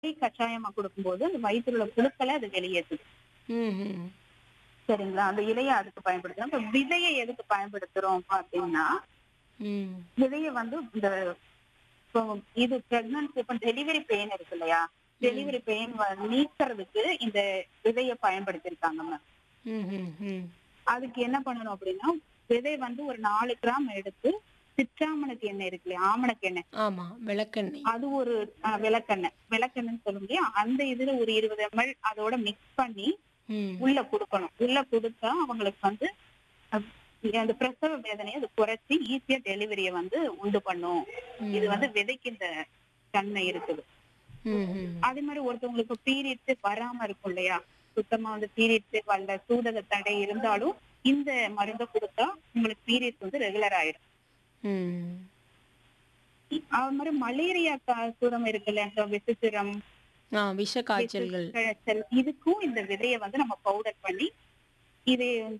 விதை கஷாயமா கொடுக்கும்போது அந்த வயிற்றுல உள்ள புழுக்களை அது வெளியேற்றுது ம், ம். சரிங்களா அந்த இலையை அதுக்கு பயன்படுத்துறோம் இப்ப விதையை எதுக்கு பயன்படுத்துறோம் அப்படின்னா ம். விதைய வந்து இந்த இப்போ இது பிரெக்னன்சி இப்ப டெலிவரி பெயின் இருக்கு இல்லையா டெலிவரி பெயின் நீக்கிறதுக்கு இந்த விதைய பயன்படுத்திருக்காங்க மேம் ம், ம், ம். அதுக்கு என்ன பண்ணணும் அப்படின்னா விதை வந்து ஒரு நாலு கிராம் எடுத்து சிற்றாமணக்கு எண்ணெய் இருக்கு இல்லையா ஆமணக்கு எண்ணெய் ஆமா விளக்கெண்ணெய் அது ஒரு அஹ், விளக்கெண்ணெய் விளக்கெண்ணெய்ன்னு சொல்லும் இல்லையா அந்த இதுல ஒரு இருபது எம்எல் அதோட மிக்ஸ் பண்ணி ம். உள்ள கொடுக்கணும் உள்ள கொடுத்தா அவங்களுக்கு வந்து அஹ், அந்த பிரசவ வேதனையை அது குறைச்சி ஈஸியா டெலிவரியை வந்து உண்டு பண்ணும் ம். இது வந்து விதைக்கு இந்த தன்மை இருக்குது ம், ம். அதே மாதிரி ஒருத்தவங்களுக்கு பீரியட்ஸ் வராம இருக்கும் இல்லையா சுத்தமா வந்து பீரியட்ஸ் வரல சூதக தடை இருந்தாலும் இந்த மருந்தை கொடுத்தா உங்களுக்கு பீரியட்ஸ் வந்து ரெகுலர் ஆயிடும் ம். அது மாதிரி மலேரியா காசூரம் இருக்குல்ல இந்த விசித்திரம் ஆ விஷ காய்ச்சல்கள் காய்ச்சல் இதுக்கும் இந்த விதையை வந்து நம்ம பவுடர் பண்ணி இதை வந்து